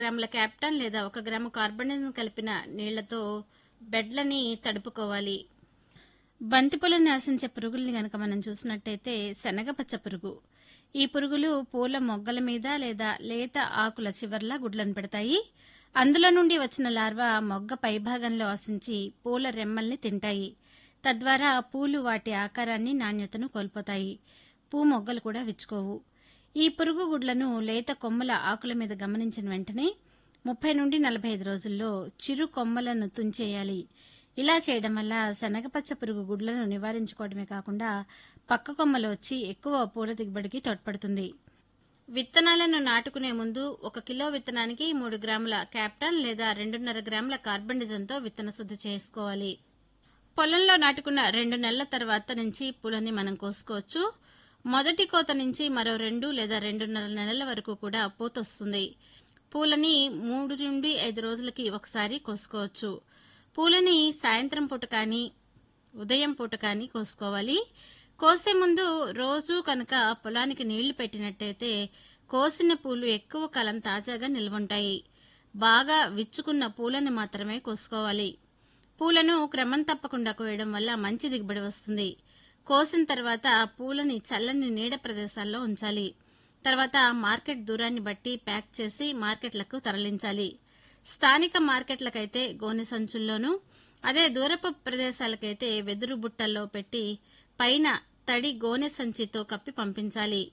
గ్రాముల క్యాప్టన్ లేదా ఒక గ్రాము కార్బనిజం కలిపిన నీళ్లతో బెడ్లని తడుపుకోవాలి బంతిపూలను ఆశించే పురుగుల్ని గనక మనం చూసినట్టయితే శనగపచ్చ పురుగు ఈ పురుగులు పూల మొగ్గల మీద లేదా లేత ఆకుల చివర్లా గుడ్లను పెడతాయి అందులో నుండి వచ్చిన లార్వా మొగ్గ పైభాగంలో ఆశించి పూల రెమ్మల్ని తింటాయి తద్వారా పూలు వాటి ఆకారాన్ని నాణ్యతను కోల్పోతాయి పూ మొగ్గలు కూడా విచ్చుకోవు ఈ పురుగు గుడ్లను లేత కొమ్మల ఆకుల మీద గమనించిన వెంటనే ముప్పై నుండి నలభై ఐదు రోజుల్లో చిరు కొమ్మలను తుంచేయాలి ఇలా చేయడం వల్ల శనగపచ్చ పురుగు గుడ్లను నివారించుకోవడమే కాకుండా పక్క కొమ్మలు వచ్చి ఎక్కువ పూల దిగుబడికి తోడ్పడుతుంది విత్తనాలను నాటుకునే ముందు ఒక కిలో విత్తనానికి మూడు గ్రాముల క్యాప్టన్ లేదా రెండున్నర గ్రాముల కార్బన్డిజంతో విత్తన శుద్ధి చేసుకోవాలి పొలంలో నాటుకున్న రెండు నెలల తర్వాత నుంచి పూలని మనం కోసుకోవచ్చు మొదటి కోత నుంచి మరో రెండు లేదా రెండున్నర నెలల వరకు కూడా పూత వస్తుంది పూలని మూడు నుండి ఐదు రోజులకి ఒకసారి కోసుకోవచ్చు పూలని సాయంత్రం పూట కానీ ఉదయం పూట కానీ కోసుకోవాలి కోసే ముందు రోజు కనుక పొలానికి నీళ్లు పెట్టినట్టయితే కోసిన పూలు ఎక్కువ కాలం తాజాగా నిల్వుంటాయి బాగా విచ్చుకున్న పూలను మాత్రమే కోసుకోవాలి పూలను క్రమం తప్పకుండా కోయడం వల్ల మంచి దిగుబడి వస్తుంది కోసిన తర్వాత పూలని చల్లని నీడ ప్రదేశాల్లో ఉంచాలి తర్వాత మార్కెట్ దూరాన్ని బట్టి ప్యాక్ చేసి మార్కెట్లకు తరలించాలి స్థానిక మార్కెట్లకైతే గోనె సంచుల్లోనూ అదే దూరపు ప్రదేశాలకైతే వెదురు బుట్టల్లో పెట్టి పైన తడి గోనె సంచితో కప్పి పంపించాలి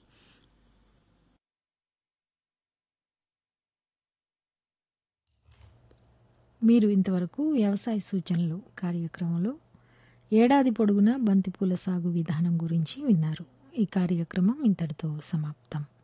మీరు ఇంతవరకు వ్యవసాయ సూచనలు కార్యక్రమంలో ఏడాది పొడుగునా బంతిపూల సాగు విధానం గురించి విన్నారు ఈ కార్యక్రమం ఇంతటితో సమాప్తం